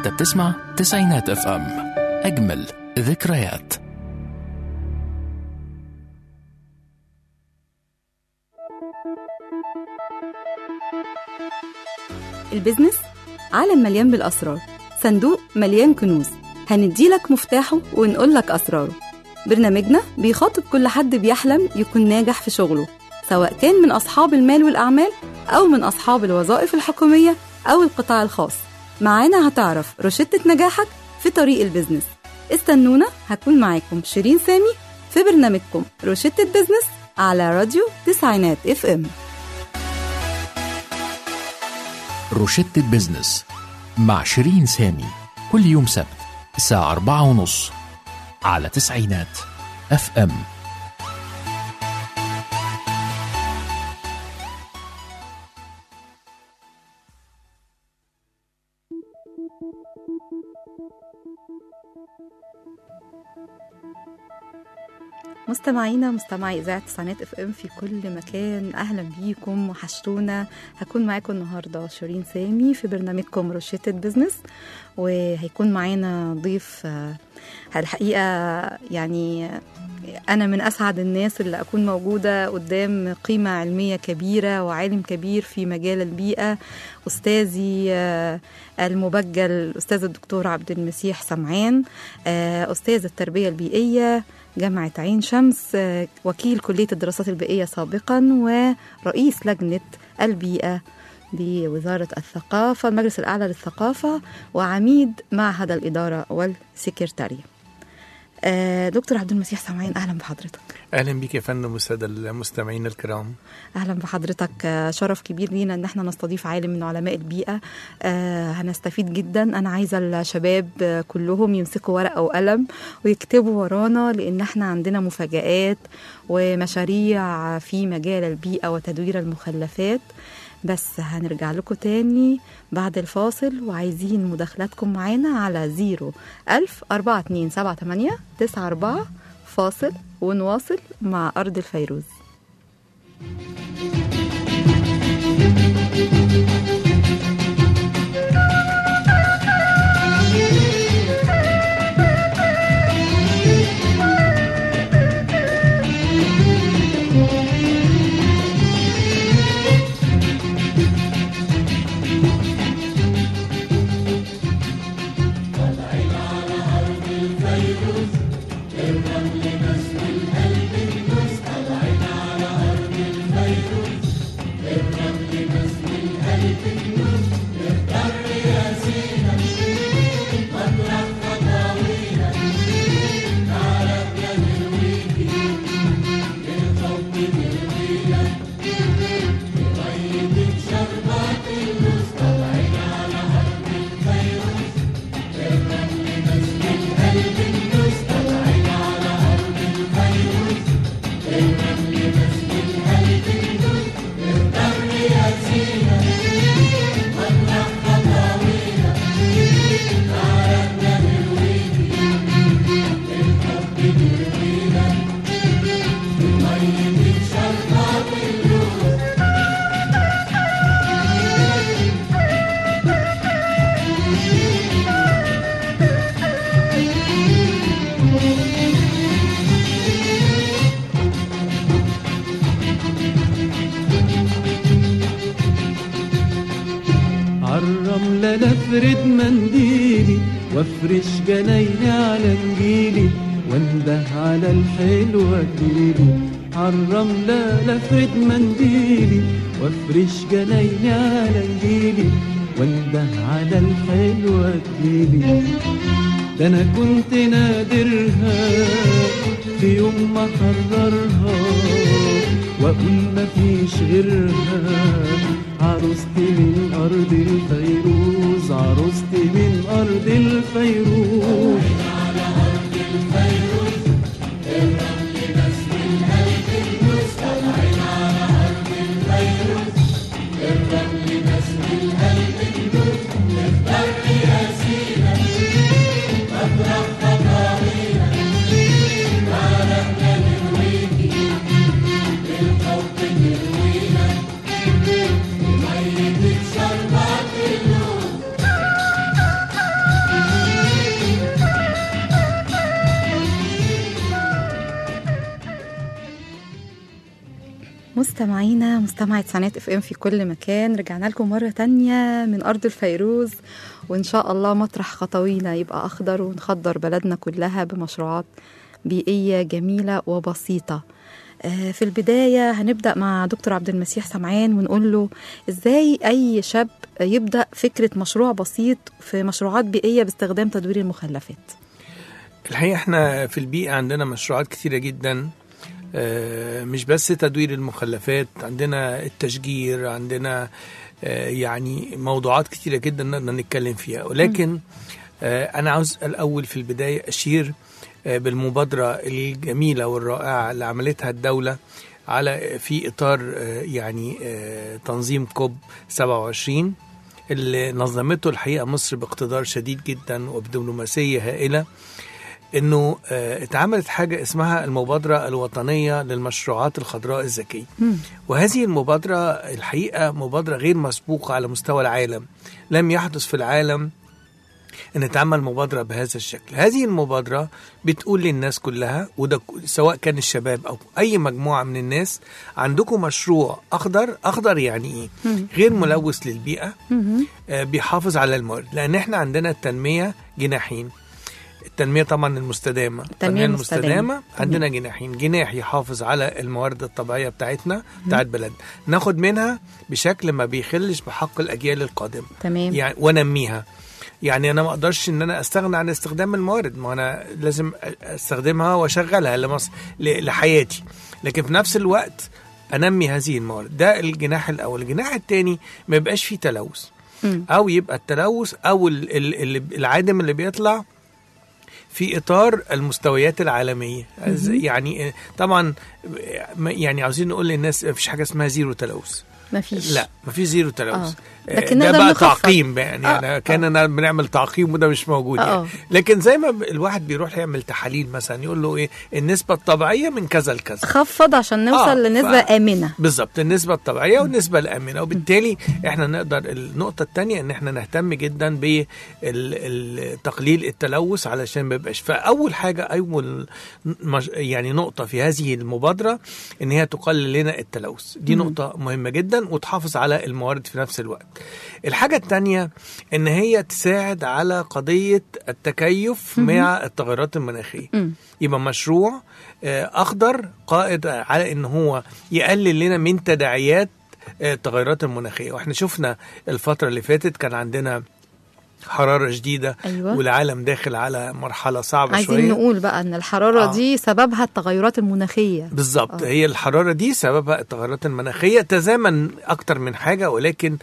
انت بتسمع تسعينات اف ام اجمل ذكريات البيزنس عالم مليان بالأسرار صندوق مليان كنوز هنديلك مفتاحه ونقولك أسراره برنامجنا بيخاطب كل حد بيحلم يكون ناجح في شغله سواء كان من أصحاب المال والأعمال أو من أصحاب الوظائف الحكومية أو القطاع الخاص معانا هتعرف روشتة نجاحك في طريق البيزنس استنونا هكون معاكم شيرين سامي في برنامجكم روشتة بيزنس على راديو تسعينات اف ام روشتة بيزنس مع شيرين سامي كل يوم سبت الساعة أربعة ونص على تسعينات اف ام مستمعينا مستمعي اذاعه تسعينات اف ام في كل مكان اهلا بيكم وحشتونا هكون معاكم النهارده شيرين سامي في برنامجكم روشتة بزنس وهيكون معانا ضيف آه، الحقيقه يعني انا من اسعد الناس اللي اكون موجوده قدام قيمه علميه كبيره وعالم كبير في مجال البيئه استاذي آه، المبجل الاستاذ الدكتور عبد المسيح سمعان آه، استاذ التربيه البيئيه جامعة عين شمس آه، وكيل كلية الدراسات البيئية سابقا ورئيس لجنة البيئة بوزارة الثقافة المجلس الأعلى للثقافة وعميد معهد الإدارة والسكرتارية آه، دكتور عبد المسيح سمعين أهلا بحضرتك اهلا بك يا فندم والساده المستمعين الكرام اهلا بحضرتك آه، شرف كبير لينا ان احنا نستضيف عالم من علماء البيئه آه، هنستفيد جدا انا عايزه الشباب آه، كلهم يمسكوا ورقه وقلم ويكتبوا ورانا لان احنا عندنا مفاجآت ومشاريع في مجال البيئه وتدوير المخلفات بس هنرجع لكم تاني بعد الفاصل وعايزين مداخلاتكم معانا على زيرو ألف أربعة اتنين سبعة تمانية تسعة أربعة فاصل ونواصل مع أرض الفيروز عالرملة نفرد منديلي وافرش جنايني على نجيلي وانده على الحلوة تجيلي عالرملة نفرد منديلي وافرش جنايني على نجيلي وانده على الحلوة تجيلي ده انا كنت نادرها في يوم ما حررها واقول مفيش غيرها عروستي من ارض الفيروز عروستي من ارض الفيروز مستمعينا مستمعي سنات اف ام في كل مكان رجعنا لكم مرة تانية من أرض الفيروز وإن شاء الله مطرح خطوينا يبقى أخضر ونخضر بلدنا كلها بمشروعات بيئية جميلة وبسيطة آه، في البداية هنبدأ مع دكتور عبد المسيح سمعان ونقول له إزاي أي شاب يبدأ فكرة مشروع بسيط في مشروعات بيئية باستخدام تدوير المخلفات الحقيقة احنا في البيئة عندنا مشروعات كثيرة جدا آه، مش بس تدوير المخلفات عندنا التشجير عندنا آه، يعني موضوعات كثيرة جدا نقدر نتكلم فيها ولكن آه، أنا عاوز الأول في البداية أشير آه، بالمبادرة الجميلة والرائعة اللي عملتها الدولة على في إطار آه، يعني آه، تنظيم كوب 27 اللي نظمته الحقيقة مصر باقتدار شديد جدا وبدبلوماسية هائلة انه آه، اتعملت حاجه اسمها المبادره الوطنيه للمشروعات الخضراء الذكيه وهذه المبادره الحقيقه مبادره غير مسبوقه على مستوى العالم لم يحدث في العالم ان تعمل مبادره بهذا الشكل هذه المبادره بتقول للناس كلها وده ك- سواء كان الشباب او اي مجموعه من الناس عندكم مشروع اخضر اخضر يعني ايه غير ملوث للبيئه آه، بيحافظ على الموارد لان احنا عندنا التنميه جناحين التنميه طبعا المستدامه التنمية المستدامة. عندنا جناحين جناح يحافظ على الموارد الطبيعيه بتاعتنا بتاعت بلدنا ناخد منها بشكل ما بيخلش بحق الاجيال القادمه تمام يعني وانميها يعني انا ما اقدرش ان انا استغنى عن استخدام الموارد ما انا لازم استخدمها واشغلها لمصر ل- لحياتي لكن في نفس الوقت انمي هذه الموارد ده الجناح الاول الجناح الثاني ما يبقاش فيه تلوث مم. او يبقى التلوث او ال- ال- ال- العادم اللي بيطلع في اطار المستويات العالميه از- يعني آه، طبعا آه، ما- يعني عاوزين نقول للناس مفيش حاجه اسمها زيرو تلوث مفيش لا مفيش زيرو تلوث آه. آه، لكن ده نقدر بقى نخفض. تعقيم بقى يعني آه، أنا كاننا بنعمل تعقيم وده مش موجود آه. يعني. لكن زي ما ب- الواحد بيروح يعمل تحاليل مثلا يقول له ايه النسبه الطبيعيه من كذا لكذا خفض عشان نوصل آه، لنسبة ف- آمنة بالظبط النسبة الطبيعية والنسبة الآمنة وبالتالي احنا نقدر النقطة الثانية ان احنا نهتم جدا بتقليل التلوث علشان ما يبقاش فأول حاجة أول مج- يعني نقطة في هذه المبادرة ان هي تقلل لنا التلوث دي نقطة مهمة جدا وتحافظ على الموارد في نفس الوقت الحاجة الثانية ان هي تساعد على قضية التكيف مع التغيرات المناخية مم. يبقى مشروع آه، اخضر قائد على ان هو يقلل لنا من تداعيات آه، التغيرات المناخيه واحنا شفنا الفتره اللي فاتت كان عندنا حراره شديده أيوة. والعالم داخل على مرحله صعبه عايزين شويه نقول بقى ان الحرارة آه. دي سببها التغيرات المناخية بالظبط آه. هي الحراره دي سببها التغيرات المناخيه تزامن اكتر من حاجه ولكن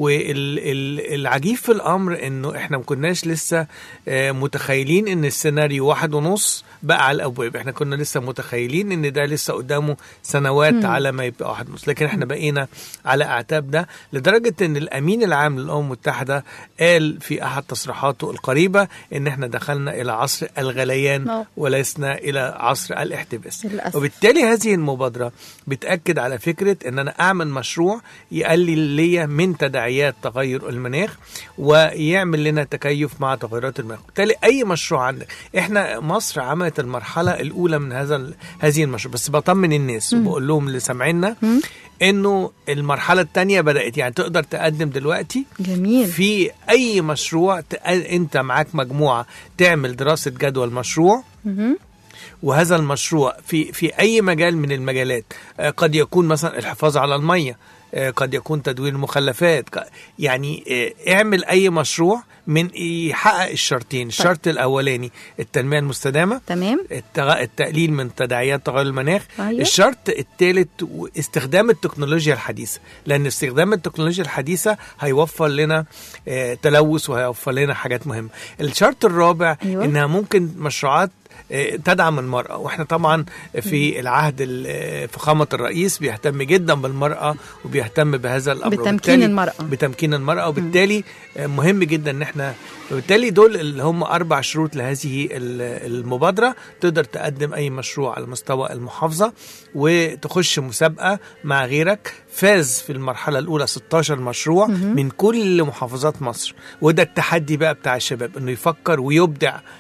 والعجيب في الامر انه احنا ما كناش لسه آه، متخيلين ان السيناريو واحد ونص بقى على الابواب احنا كنا لسه متخيلين ان ده لسه قدامه سنوات على ما يبقى واحد ونص لكن احنا بقينا على اعتاب ده لدرجه ان الامين العام للامم المتحده قال في احد تصريحاته القريبه ان احنا دخلنا الى عصر الغليان آه. ولسنا الى عصر الاحتباس للأسف. وبالتالي هذه المبادرة بتأكد على فكرة أن أنا أعمل مشروع يقلل لي من تداعيات تغير المناخ ويعمل لنا تكيف مع تغيرات المناخ بالتالي أي مشروع عندك إحنا مصر عملت المرحلة الأولى من هذا ال- هذه المشروع بس بطمن الناس وبقول لهم اللي سامعينا انه المرحله الثانيه بدات يعني تقدر تقدم دلوقتي جميل في اي مشروع ت- انت معاك مجموعه تعمل دراسه جدوى المشروع مهم. وهذا المشروع في في اي مجال من المجالات آه، قد يكون مثلا الحفاظ على الميه آه، قد يكون تدوير المخلفات ق- يعني آه، اعمل اي مشروع من يحقق الشرطين الشرط الاولاني التنميه المستدامه تمام التغ... التقليل من تداعيات تغير المناخ أيوة. الشرط الثالث استخدام التكنولوجيا الحديثة لأن استخدام التكنولوجيا الحديثة هيوفر لنا آه، تلوث وهيوفر لنا حاجات مهمة الشرط الرابع أيوة. إنها ممكن مشروعات آه، تدعم المرأة واحنا طبعا في العهد ال- آه، فخامة الرئيس بيهتم جدا بالمرأة وبيهتم بهذا الأمر بتمكين وبالتالي- المرأة. بتمكين المرأة وبالتالي آه، مهم جدا ان احنا وبالتالي دول اللي هم اربع شروط لهذه ال- المبادرة تقدر تقدم اي مشروع على مستوى المحافظة وتخش مسابقة مع غيرك فاز في المرحلة الأولى 16 مشروع من كل محافظات مصر وده التحدي بقى بتاع الشباب انه يفكر ويبدع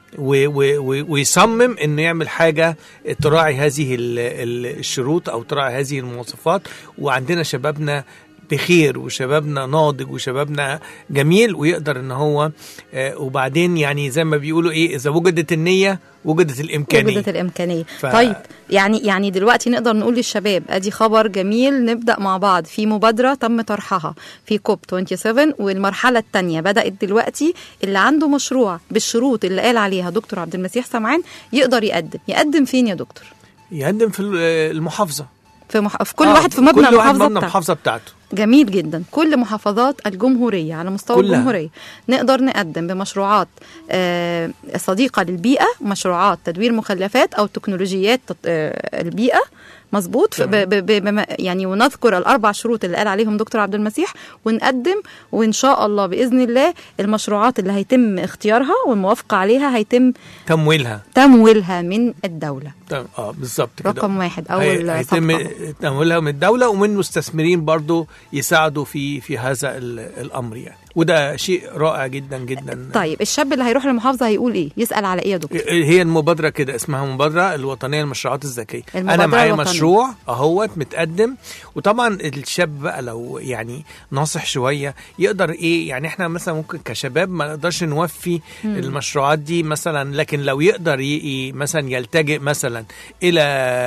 و- و- و- ويصمم انه يعمل حاجه تراعي هذه ال- ال- الشروط او تراعي هذه المواصفات وعندنا شبابنا بخير وشبابنا ناضج وشبابنا جميل ويقدر ان هو آه، وبعدين يعني زي ما بيقولوا ايه اذا وجدت النيه وجدت الامكانيه وجدت الامكانيه ف- طيب يعني يعني دلوقتي نقدر نقول للشباب ادي خبر جميل نبدا مع بعض في مبادره تم طرحها في كوب 27 والمرحله الثانيه بدات دلوقتي اللي عنده مشروع بالشروط اللي قال عليها دكتور عبد المسيح سمعان يقدر يقدم يقدم فين يا دكتور يقدم في ال- المحافظه في, مح... في كل آه، واحد في مبنى كل واحد المحافظه مبنى بتاعته المحافظه بتاعته جميل جدا كل محافظات الجمهورية على مستوى كلها. الجمهورية نقدر نقدم بمشروعات آه، صديقة للبيئة مشروعات تدوير مخلفات أو تكنولوجيات تط- آه، البيئة مظبوط ف- ب- ب- ب- بما- يعني ونذكر الاربع شروط اللي قال عليهم دكتور عبد المسيح ونقدم وان شاء الله باذن الله المشروعات اللي هيتم اختيارها والموافقه عليها هيتم تمويلها تمويلها من الدوله تم- اه بالظبط كده رقم واحد هي- اول هيتم صفقه تمويلها من الدوله ومن مستثمرين برضو يساعدوا في في هذا ال- الامر يعني وده شيء رائع جدا جدا طيب الشاب اللي هيروح المحافظه هيقول ايه يسال على ايه يا دكتور هي المبادرة كده اسمها مبادرة الوطنية للمشروعات الذكية المبادرة أنا معايا الوطنية. مشروع أهوت متقدم وطبعا الشاب بقى لو يعني ناصح شوية يقدر إيه يعني إحنا مثلا ممكن كشباب ما نقدرش نوفي المشروعات دي مثلا لكن لو يقدر ي- ي- مثلا يلتجئ مثلا إلى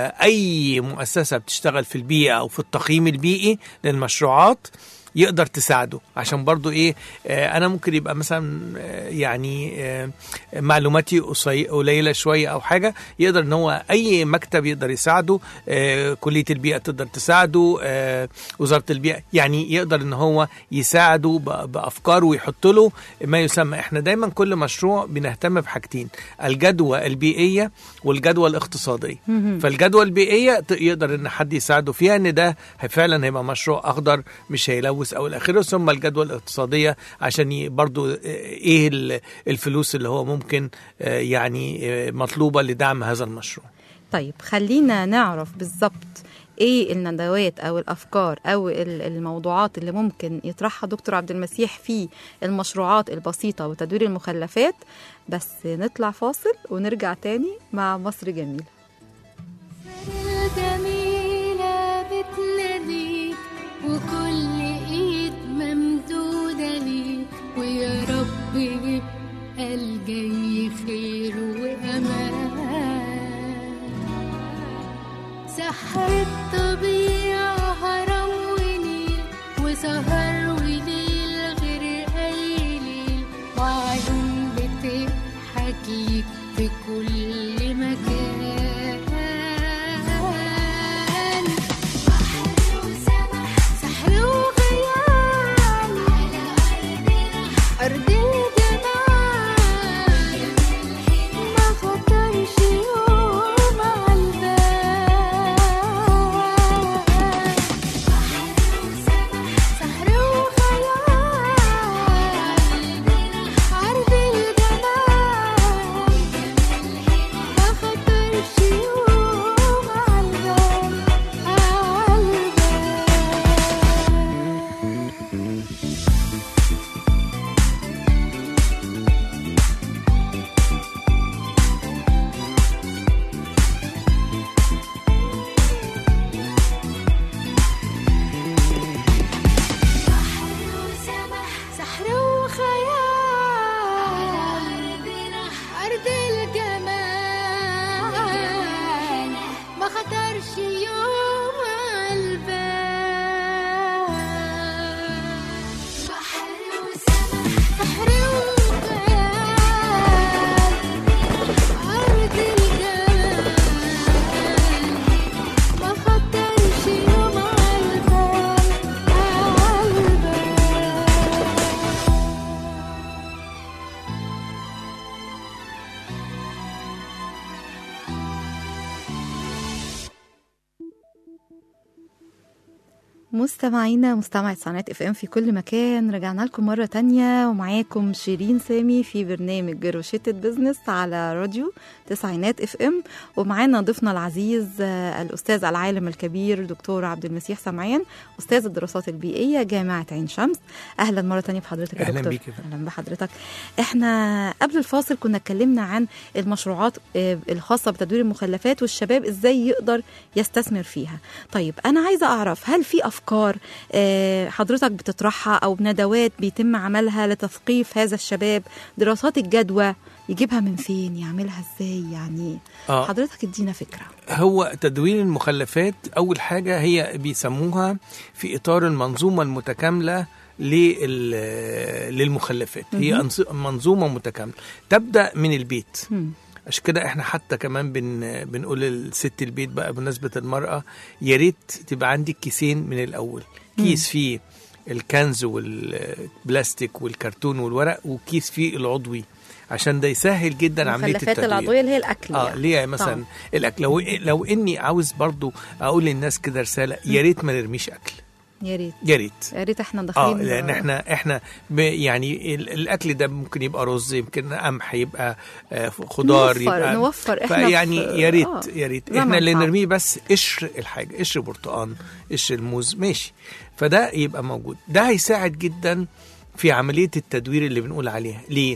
أي مؤسسة بتشتغل في البيئة أو في التقييم البيئي للمشروعات يقدر تساعده عشان برضو ايه آه انا ممكن يبقى مثلا آه يعني آه معلوماتي قصي- قليله شويه او حاجه يقدر ان هو اي مكتب يقدر يساعده آه كليه البيئه تقدر تساعده آه وزاره البيئه يعني يقدر ان هو يساعده ب- بافكار ويحط له ما يسمى احنا دايما كل مشروع بنهتم بحاجتين الجدوى البيئيه والجدوى الاقتصاديه فالجدوى البيئيه ت- يقدر ان حد يساعده فيها ان ده فعلا هيبقى مشروع اخضر مش هيلوث او الاخره ثم الجدوى الاقتصاديه عشان ي- برضو آه، ايه ال- الفلوس اللي هو ممكن آه، يعني آه، مطلوبه لدعم هذا المشروع طيب خلينا نعرف بالظبط ايه الندوات او الافكار او ال- الموضوعات اللي ممكن يطرحها دكتور عبد المسيح في المشروعات البسيطه وتدوير المخلفات بس نطلع فاصل ونرجع تاني مع مصر جميله الجميلة بتناديك وكل ايد ممدودة ليك ويا رب يبقى الجاي خير وأمان سحر الطبيعة هرم ونيل وسهر وليل غير أي ليل وعيون بتضحك ليك في كل مكان بحر وسمح سحر وغيان على أرض الجمال ما خطرش يوم عالبال بحر وسمح سحر وخيال عرض الجمال مستمعينا مستمعي صناعة اف ام في كل مكان رجعنا لكم مرة تانية ومعاكم شيرين سامي في برنامج روشتة بزنس على راديو تسعينات اف ام ومعانا ضيفنا العزيز آه، الأستاذ العالم الكبير دكتور عبد المسيح سمعان أستاذ الدراسات البيئية جامعة عين شمس أهلا مرة تانية بحضرتك يا أهلاً دكتور بيك يا فندم. أهلا بحضرتك احنا قبل الفاصل كنا اتكلمنا عن المشروعات آه، الخاصة بتدوير المخلفات والشباب ازاي يقدر يستثمر فيها طيب انا عايزة اعرف هل في افكار آه، حضرتك بتطرحها او ندوات بيتم عملها لتثقيف هذا الشباب دراسات الجدوى يجيبها من فين يعملها ازاي يعني آه. حضرتك ادينا فكرة هو تدوين المخلفات اول حاجه هي بيسموها في اطار المنظومه المتكامله لل- للمخلفات هي أنظ- منظومه متكامله تبدا من البيت مم. عشان كده احنا حتى كمان بن بنقول للست البيت بقى بمناسبه المراه يا ريت تبقى عندك كيسين من الاول كيس فيه الكنز والبلاستيك والكرتون والورق وكيس فيه العضوي عشان ده يسهل جدا عمليه المخلفات التدوير العضوية اللي هي الاكل اه يعني. ليه مثلا طبعاً. الاكل لو لو اني عاوز برضو اقول للناس كده رساله يا ريت ما نرميش اكل يا ريت يا ريت يا ريت احنا اه داخلين لان احنا احنا ب- يعني ال- الاكل ده ممكن يبقى رز يمكن قمح يبقى آه، خضار نوفر- يبقى نوفر إحنا فيعني في- يا ريت آه، يا ريت زمن احنا اللي صعب. نرميه بس قشر الحاجه قشر برتقان قشر الموز ماشي فده يبقى موجود ده هيساعد جدا في عمليه التدوير اللي بنقول عليها ليه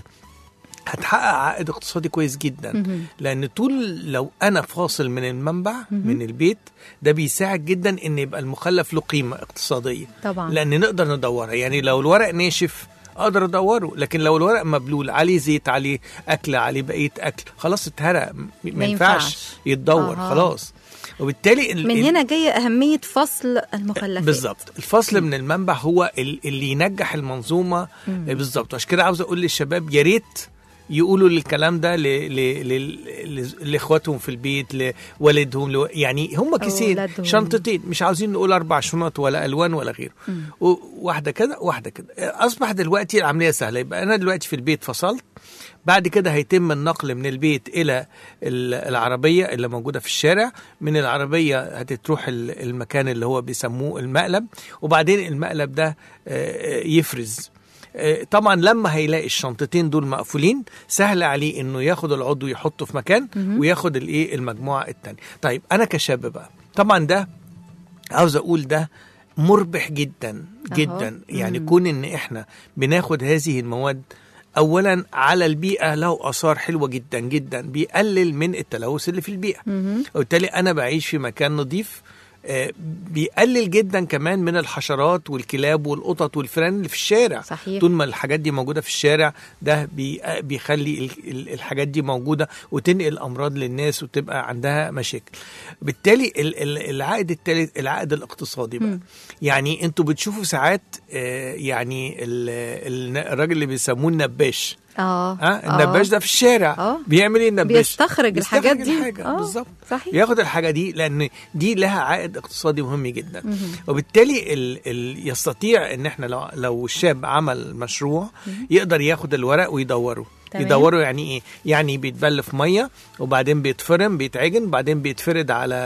هتحقق عائد اقتصادي كويس جدا مهم. لان طول لو انا فاصل من المنبع من البيت ده بيساعد جدا ان يبقى المخلف له قيمه اقتصاديه طبعا لان نقدر ندورها يعني لو الورق ناشف اقدر ادوره لكن لو الورق مبلول عليه زيت عليه اكل عليه بقيه اكل خلاص اتهرق م- ما ما ينفعش ينفعش. يتدور أها. خلاص وبالتالي ال- من ال- هنا جايه اهميه فصل المخلفات بالظبط الفصل من المنبع هو ال- اللي ينجح المنظومه بالظبط عشان كده عاوز اقول للشباب يا ريت يقولوا الكلام ده ل- ل- ل- ل- لاخواتهم في البيت لوالدهم لو يعني هم كيسين أولادهم. شنطتين مش عاوزين نقول اربع شنط ولا الوان ولا غيره و- واحده كده واحده كده اصبح دلوقتي العمليه سهله يبقى انا دلوقتي في البيت فصلت بعد كده هيتم النقل من البيت الى ال- العربيه اللي موجوده في الشارع من العربيه هتتروح ال- المكان اللي هو بيسموه المقلب وبعدين المقلب ده آه، يفرز آه، طبعا لما هيلاقي الشنطتين دول مقفولين سهل عليه انه ياخد العضو يحطه في مكان وياخد الايه المجموعه الثانيه طيب انا كشاب بقى طبعا ده عاوز اقول ده مربح جدا جدا يعني كون ان احنا بناخد هذه المواد اولا على البيئه له اثار حلوه جدا جدا بيقلل من التلوث اللي في البيئه وبالتالي انا بعيش في مكان نظيف آه، بيقلل جدا كمان من الحشرات والكلاب والقطط والفئران اللي في الشارع صحيح. طول ما الحاجات دي موجوده في الشارع ده بي بيخلي ال- ال- الحاجات دي موجوده وتنقل امراض للناس وتبقى عندها مشاكل بالتالي ال- ال- العائد الثالث العائد الاقتصادي بقى يعني انتوا بتشوفوا ساعات آه، يعني ال- ال- الراجل اللي بيسموه النباش اه ها النباش ده في الشارع آه. بيعمل ايه النباش بيستخرج بيستخرج الحاجات دي. الحاجة آه، بالظبط صحيح. ياخد الحاجه دي لان دي لها عائد اقتصادي مهم جدا وبالتالي ال ال يستطيع ان احنا لو لو الشاب عمل مشروع يقدر ياخد الورق ويدوره تمام. يدوروا يعني ايه يعني بيتبل في ميه وبعدين بيتفرم بيتعجن وبعدين بيتفرد على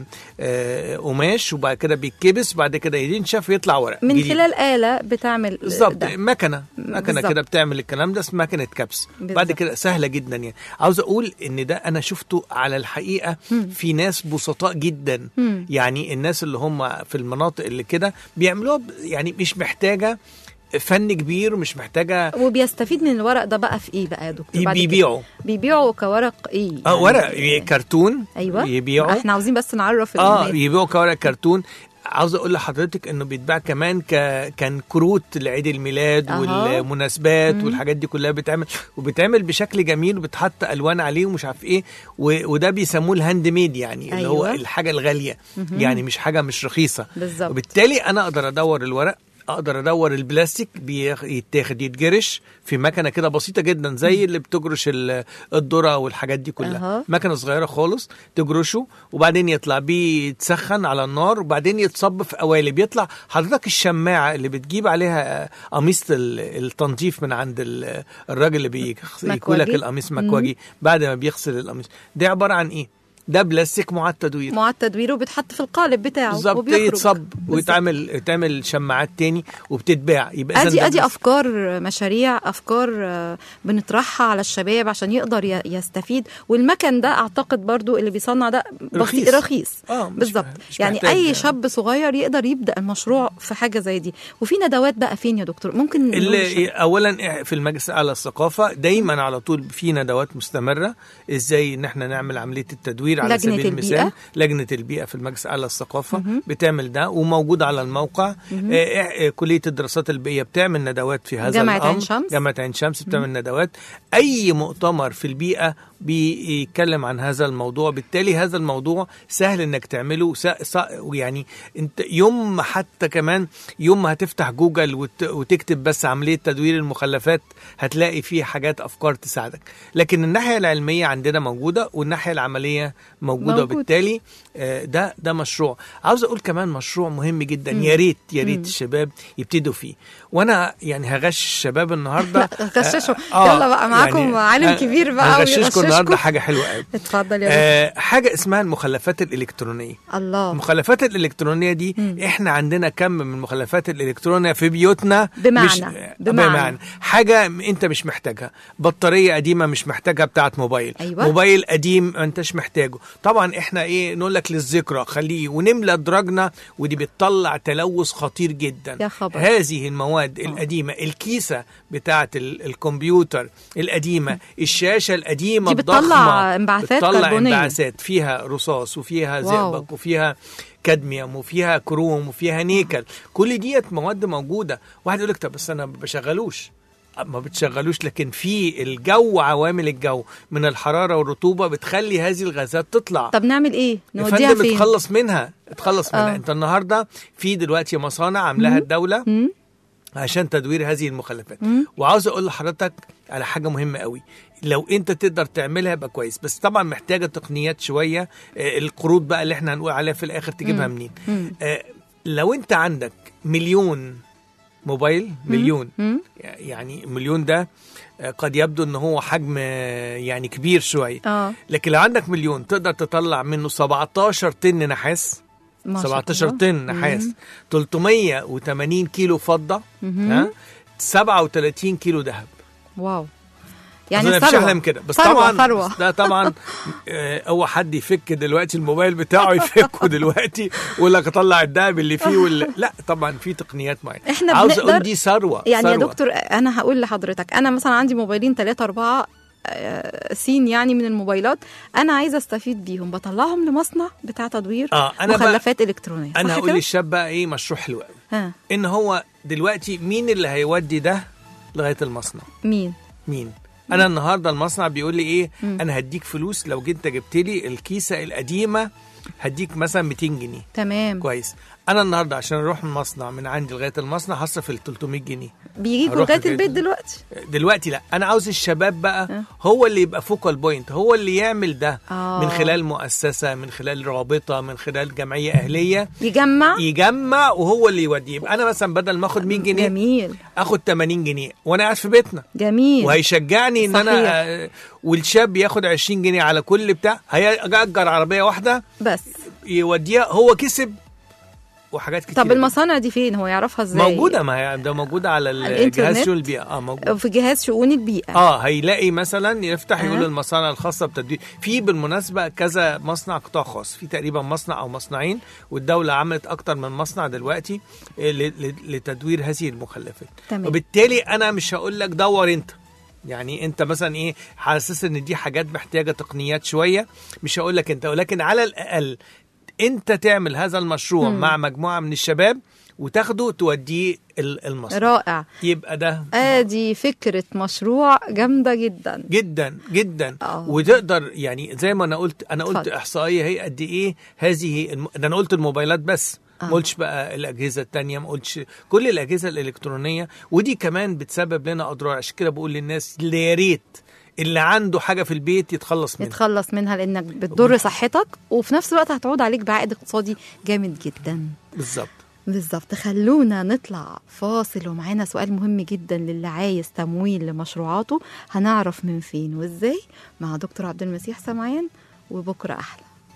آه، قماش وبعد كده بيتكبس بعد كده ينشف ويطلع ورق من جديد. خلال آلة بتعمل بالظبط ده. مكنه مكنه بالظبط. كده بتعمل الكلام ده اسمها مكنه كبس بعد بالظبط. كده سهله جدا يعني عاوز اقول ان ده انا شفته على الحقيقه في ناس بسطاء جدا مم. يعني الناس اللي هم في المناطق اللي كده بيعملوها ب- يعني مش محتاجه فن كبير ومش محتاجه وبيستفيد من الورق ده بقى في ايه بقى يا دكتور بعد كده؟ بيبيعوا بيبيعوا كورق ايه اه يعني ورق إيه؟ كرتون ايوه يبيعوا احنا عاوزين بس نعرف اه الناس. يبيعوا كورق كرتون عاوز اقول لحضرتك انه بيتباع كمان ك... كان كروت لعيد الميلاد أها. والمناسبات والحاجات دي كلها بتعمل وبتعمل بشكل جميل وبتحط الوان عليه ومش عارف ايه و... وده بيسموه الهاند ميد يعني اللي هو أيوة. الحاجه الغاليه يعني مش حاجه مش رخيصه بالظبط. وبالتالي انا اقدر ادور الورق اقدر ادور البلاستيك بيخ- يتاخد يتجرش في مكنه كده بسيطه جدا زي اللي بتجرش ال- الذره والحاجات دي كلها أها. مكنه صغيره خالص تجرشه وبعدين يطلع بيتسخن على النار وبعدين يتصب في قوالب يطلع حضرتك الشماعه اللي بتجيب عليها آه، قميص ال- التنظيف من عند ال- الراجل اللي بيغسل لك مكواجي. القميص مكواجي بعد ما بيغسل القميص ده عباره عن ايه ده بلاستيك معاد تدوير معاد تدويره بيتحط في القالب بتاعه بالظبط وبيخرج. يتصب بالظبط. ويتعمل يتعمل شماعات تاني وبتتباع يبقى إذن ادي ده ادي بلاستيك. افكار مشاريع افكار آه، بنطرحها على الشباب عشان يقدر ي- يستفيد والمكن ده اعتقد برضو اللي بيصنع ده بسيط- رخيص. رخيص آه، مش- بالظبط مش يعني محتاج اي يعني. شاب صغير يقدر يبدا المشروع في حاجه زي دي وفي ندوات بقى فين يا دكتور ممكن نقول اللي للشباب. اولا في المجلس على الثقافه دايما على طول في ندوات مستمره ازاي ان احنا نعمل عمليه التدوير على لجنة سبيل المثال البيئة. لجنه البيئه في المجلس على الثقافه بتعمل ده وموجود على الموقع آه، آه، كليه الدراسات البيئيه بتعمل ندوات في هذا جامعة الامر عين شمس. جامعه عين شمس بتعمل ندوات اي مؤتمر في البيئه بيتكلم عن هذا الموضوع بالتالي هذا الموضوع سهل انك تعمله سا سا يعني انت يوم ما حتى كمان يوم ما هتفتح جوجل وت وتكتب بس عمليه تدوير المخلفات هتلاقي فيه حاجات افكار تساعدك لكن الناحيه العلميه عندنا موجوده والناحيه العمليه موجوده موجود. وبالتالي آه، ده ده مشروع عاوز اقول كمان مشروع مهم جدا يا ريت يا ريت الشباب يبتدوا فيه وانا يعني هغش الشباب النهارده لا، غششوا. آه، يلا بقى معاكم عالم ه- كبير بقى هغششكم ويغششكم. النهارده حاجه حلوه قوي اتفضل يا دكتور. آه حاجه اسمها المخلفات الالكترونيه الله المخلفات الالكترونيه دي احنا عندنا كم من المخلفات الالكترونيه في بيوتنا بمعنى- مش بمعنى. بمعنى حاجه انت مش محتاجها بطاريه قديمه مش محتاجها بتاعه موبايل أيوة. موبايل قديم ما انتش محتاجه طبعا احنا ايه نقول لك للذكرى خليه ونملى دراجنا ودي بتطلع تلوث خطير جدا يا خبر. هذه المواد القديمه الكيسه بتاعه ال- الكمبيوتر القديمه الشاشه القديمه دي بتطلع الضخمه انبعاثات بتطلع كربونية. انبعاثات فيها رصاص وفيها واو. زئبق وفيها كادميوم وفيها كروم وفيها نيكل كل ديت مواد موجوده واحد يقول لك طب بس انا ما بشغلوش ما بتشغلوش لكن في الجو عوامل الجو من الحراره والرطوبه بتخلي هذه الغازات تطلع طب نعمل ايه يا نوديها فندم فين اتخلص منها اتخلص منها آه. انت النهارده في دلوقتي مصانع عاملاها الدوله مم. عشان تدوير هذه المخلفات وعاوز اقول لحضرتك على حاجه مهمه قوي لو انت تقدر تعملها يبقى كويس بس طبعا محتاجه تقنيات شويه آه، القروض بقى اللي احنا هنقول عليها في الاخر تجيبها منين مم. آه، لو انت عندك مليون موبايل مليون مم. يعني مليون ده آه، قد يبدو ان هو حجم آه، يعني كبير شويه اه لكن لو عندك مليون تقدر تطلع منه 17 طن نحاس ما شاء 17 الله. طن نحاس 380 كيلو فضه مهم. ها 37 كيلو ذهب واو يعني يعني مفيش ثروة. احلى من كده بس ثروة طبعا ثروة. بس ده طبعا آه، هو حد يفك دلوقتي الموبايل بتاعه يفكه دلوقتي ويقول لك اطلع الذهب اللي فيه ولا لا طبعا في تقنيات معينه إحنا عاوز بنقدر- اقول دي ثروه يعني يا ثروة. دكتور انا هقول لحضرتك انا مثلا عندي موبايلين ثلاثة أربعة آه، سين يعني من الموبايلات انا عايزه استفيد بيهم بطلعهم لمصنع بتاع تدوير آه، أنا بقى- مخلفات الكترونيه انا صح هقول كده؟ للشاب بقى ايه مشروع حلو قوي ها ان هو دلوقتي مين اللي هيودي ده لغايه المصنع مين مين انا النهارده المصنع بيقول لي ايه انا هديك فلوس لو جيت جبت لي الكيسه القديمه هديك مثلا 200 جنيه تمام كويس انا النهارده عشان اروح المصنع من عندي لغايه المصنع هصرف ال 300 جنيه بيجيبوا هروح لغايه لغاية البيت ال- دلوقتي دلوقتي لا انا عاوز الشباب بقى أه. هو اللي يبقى فوكال بوينت هو اللي يعمل ده آه. من خلال مؤسسه من خلال رابطه من خلال جمعيه اهليه يجمع يجمع وهو اللي يودي يبقى انا مثلا بدل ما اخد 100 جنيه جميل اخد 80 جنيه وانا قاعد في بيتنا جميل وهيشجعني ان صحيح. انا آه، والشاب ياخد 20 جنيه على كل بتاع هيأجر عربيه واحده بس يوديها هو كسب وحاجات كتير طب المصانع دي فين هو يعرفها ازاي موجوده ما هي ده موجوده على الإنترنت؟ الجهاز شؤون البيئه اه موجود في جهاز شؤون البيئه اه هيلاقي مثلا يفتح يقول أه. المصانع الخاصه بتدوير في بالمناسبه كذا مصنع قطاع خاص في تقريبا مصنع او مصنعين والدوله عملت اكتر من مصنع دلوقتي آه، ل- ل- لتدوير هذه المخلفات تمام. وبالتالي انا مش هقول لك دور انت يعني انت مثلا ايه حاسس ان دي حاجات محتاجه تقنيات شويه مش هقول لك انت ولكن على الاقل انت تعمل هذا المشروع مم. مع مجموعه من الشباب وتاخده توديه ال- المصنع رائع يبقى ده ادي فكره مشروع جامده جدا جدا جدا آه. وتقدر يعني زي ما انا قلت انا قلت اتفضل. احصائيه هي قد ايه هذه الم... ده انا قلت الموبايلات بس آه. ما قلتش بقى الاجهزه التانية ما قلتش كل الاجهزه الالكترونيه ودي كمان بتسبب لنا اضرار عشان كده بقول للناس اللي يا ريت اللي عنده حاجه في البيت يتخلص منها يتخلص منها لانك بتضر صحتك وفي نفس الوقت هتعود عليك بعائد اقتصادي جامد جدا بالظبط بالظبط خلونا نطلع فاصل ومعانا سؤال مهم جدا للي عايز تمويل لمشروعاته هنعرف من فين وازاي مع دكتور عبد المسيح سمعان وبكره احلى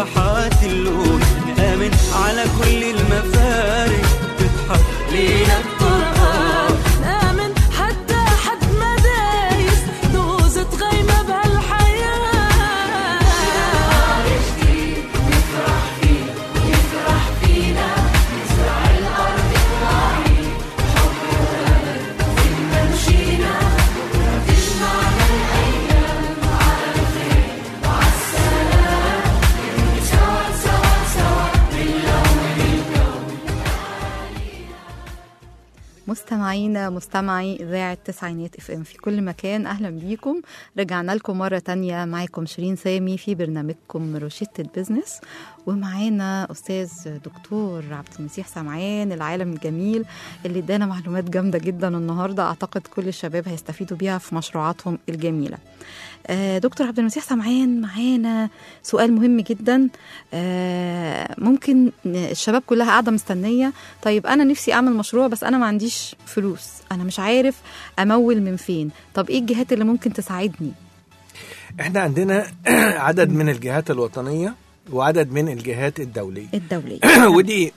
نفحات اللون نآمن على كل المفارق تضحك لينا القرآن نآمن حتى حد ما دايس دوزة غيمة بهالحياة مستمعينا مستمعي إذاعة تسعينات اف ام في كل مكان أهلا بيكم رجعنا لكم مرة تانية معاكم شيرين سامي في برنامجكم روشتة بزنس ومعانا أستاذ دكتور عبد المسيح سمعان العالم الجميل اللي ادانا معلومات جامدة جدا النهاردة أعتقد كل الشباب هيستفيدوا بيها في مشروعاتهم الجميلة آه، دكتور عبد المسيح سمعان معانا سؤال مهم جدا آه، ممكن ن- الشباب كلها قاعده مستنيه طيب انا نفسي اعمل مشروع بس انا ما عنديش فلوس انا مش عارف امول من فين طب ايه الجهات اللي ممكن تساعدني احنا عندنا عدد من الجهات الوطنيه وعدد من الجهات الدوليه الدوليه ودي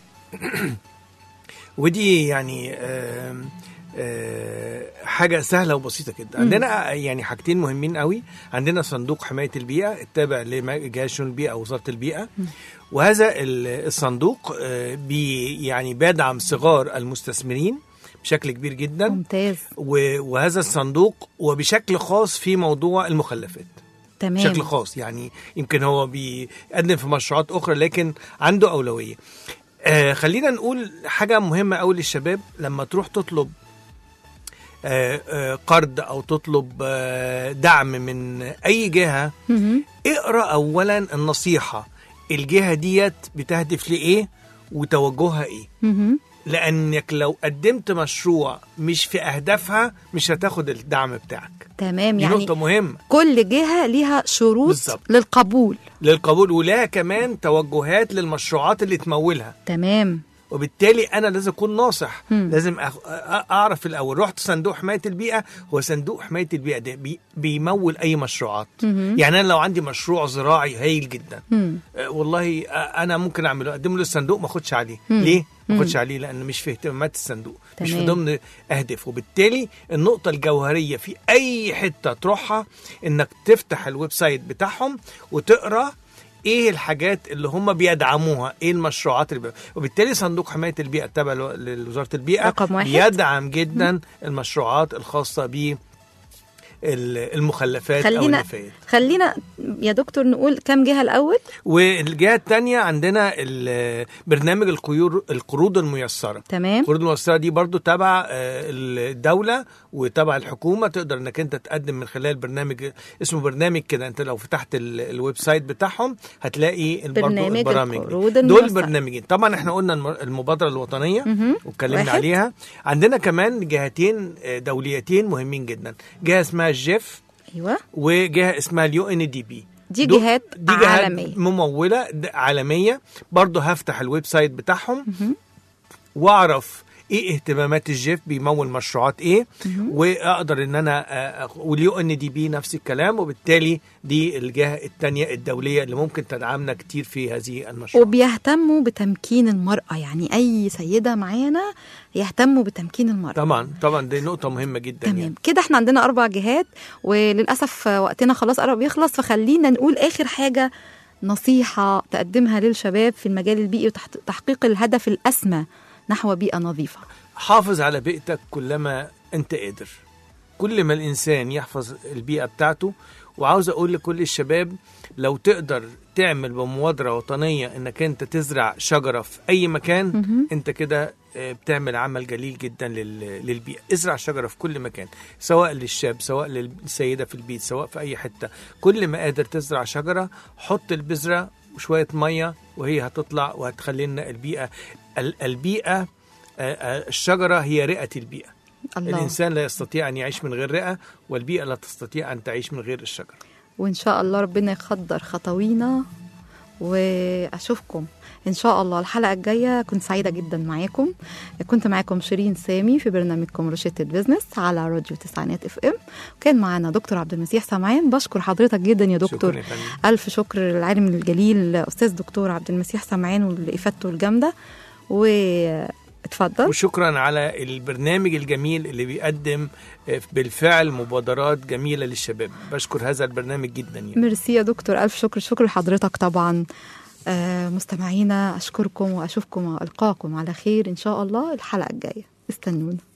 ودي يعني آم، آه، حاجة سهلة وبسيطة جدا عندنا يعني حاجتين مهمين قوي عندنا صندوق حماية البيئة التابع لجهاز شؤون البيئة أو وزارة البيئة وهذا ال- الصندوق آه، بي يعني بيدعم صغار المستثمرين بشكل كبير جدا ممتاز و- وهذا الصندوق وبشكل خاص في موضوع المخلفات تمام بشكل خاص يعني يمكن هو بيقدم في مشروعات اخرى لكن عنده اولويه آه خلينا نقول حاجه مهمه قوي للشباب لما تروح تطلب آه آه قرض او تطلب آه دعم من اي جهه مهم. اقرا اولا النصيحه الجهه ديت بتهدف لايه وتوجهها ايه مهم. لانك لو قدمت مشروع مش في اهدافها مش هتاخد الدعم بتاعك تمام دي يعني نقطه مهمه كل جهه ليها شروط بالظبط. للقبول للقبول ولها كمان توجهات للمشروعات اللي تمولها تمام وبالتالي انا لازم اكون ناصح مم. لازم أخ... أ- اعرف الاول رحت صندوق حمايه البيئه هو صندوق حمايه البيئه ده بي... بيمول اي مشروعات مهم. يعني انا لو عندي مشروع زراعي هايل جدا مم. أه والله أ- انا ممكن اعمله اقدمه للصندوق ما اخدش عليه مم. ليه ما مم. اخدش عليه لان مش في اهتمامات الصندوق مش في تمام. ضمن اهداف وبالتالي النقطه الجوهريه في اي حته تروحها انك تفتح الويب سايت بتاعهم وتقرا ايه الحاجات اللي هم بيدعموها ايه المشروعات اللي بي... وبالتالي صندوق حمايه البيئه التابع لو- لوزاره البيئه رقم واحد. بيدعم جدا المشروعات الخاصه ب المخلفات او خلينا النفايات خلينا يا دكتور نقول كم جهه الاول والجهه الثانيه عندنا ال- برنامج القيور القروض الميسره تمام القروض الميسره دي برضو تبع آه، الدوله وتبع الحكومه تقدر انك انت تقدم من خلال برنامج اسمه برنامج كده انت لو فتحت ال- الويب سايت بتاعهم هتلاقي برضو برنامج البرامج دي. القروض دول الميسرة. برنامجين طبعا احنا قلنا الم- المبادره الوطنيه مهم. واتكلمنا واحد. عليها عندنا كمان جهتين آه، دوليتين مهمين جدا جهه اسمها الجيف ايوه وجهه اسمها اليو ان دي بي دي دول- جهات دي جهات عالميه مموله د- عالميه برضه هفتح الويب سايت بتاعهم واعرف ايه اهتمامات الجيف بيمول مشروعات ايه واقدر ان انا آه، أخ- واليو ان دي بي نفس الكلام وبالتالي دي الجهه الثانيه الدوليه اللي ممكن تدعمنا كتير في هذه المشروعات وبيهتموا بتمكين المرأة يعني أي سيدة معانا يهتموا بتمكين المرأة طبعا طبعا دي نقطه مهمه جدا تمام يعني. كده احنا عندنا أربع جهات وللأسف وقتنا خلاص قرب يخلص فخلينا نقول آخر حاجة نصيحة تقدمها للشباب في المجال البيئي وتحقيق الهدف الأسمى نحو بيئة نظيفة حافظ على بيئتك كلما انت قادر كل ما الانسان يحفظ البيئه بتاعته وعاوز اقول لكل الشباب لو تقدر تعمل بمبادره وطنيه انك انت تزرع شجره في اي مكان مهم. انت كده آه، بتعمل عمل جليل جدا لل- للبيئه ازرع شجره في كل مكان سواء للشاب سواء للسيده في البيت سواء في اي حته كل ما قادر تزرع شجره حط البذره وشويه ميه وهي هتطلع وهتخلي لنا البيئه ال- البيئه آه، آه، الشجره هي رئه البيئه الله الانسان لا يستطيع ان يعيش من غير رئه والبيئه لا تستطيع ان تعيش من غير الشجره وإن شاء الله ربنا يخدر خطوينا واشوفكم ان شاء الله الحلقه الجايه كنت سعيده جدا معاكم كنت معاكم شيرين سامي في برنامجكم روشتة بيزنس على راديو تسعينات اف ام وكان معانا دكتور عبد المسيح سمعان بشكر حضرتك جدا يا دكتور شكرا يا فندم. ألف شكر للعالم الجليل أستاذ دكتور عبد المسيح سمعان والإفادته الجامدة واتفضل وشكرا على البرنامج الجميل اللي بيقدم آه، بالفعل مبادرات جميلة للشباب بشكر هذا البرنامج جدا يعني. ميرسي يا دكتور ألف شكر شكر لحضرتك طبعا آه، مستمعينا أشكركم وأشوفكم وألقاكم على خير إن شاء الله الحلقة الجاية استنونا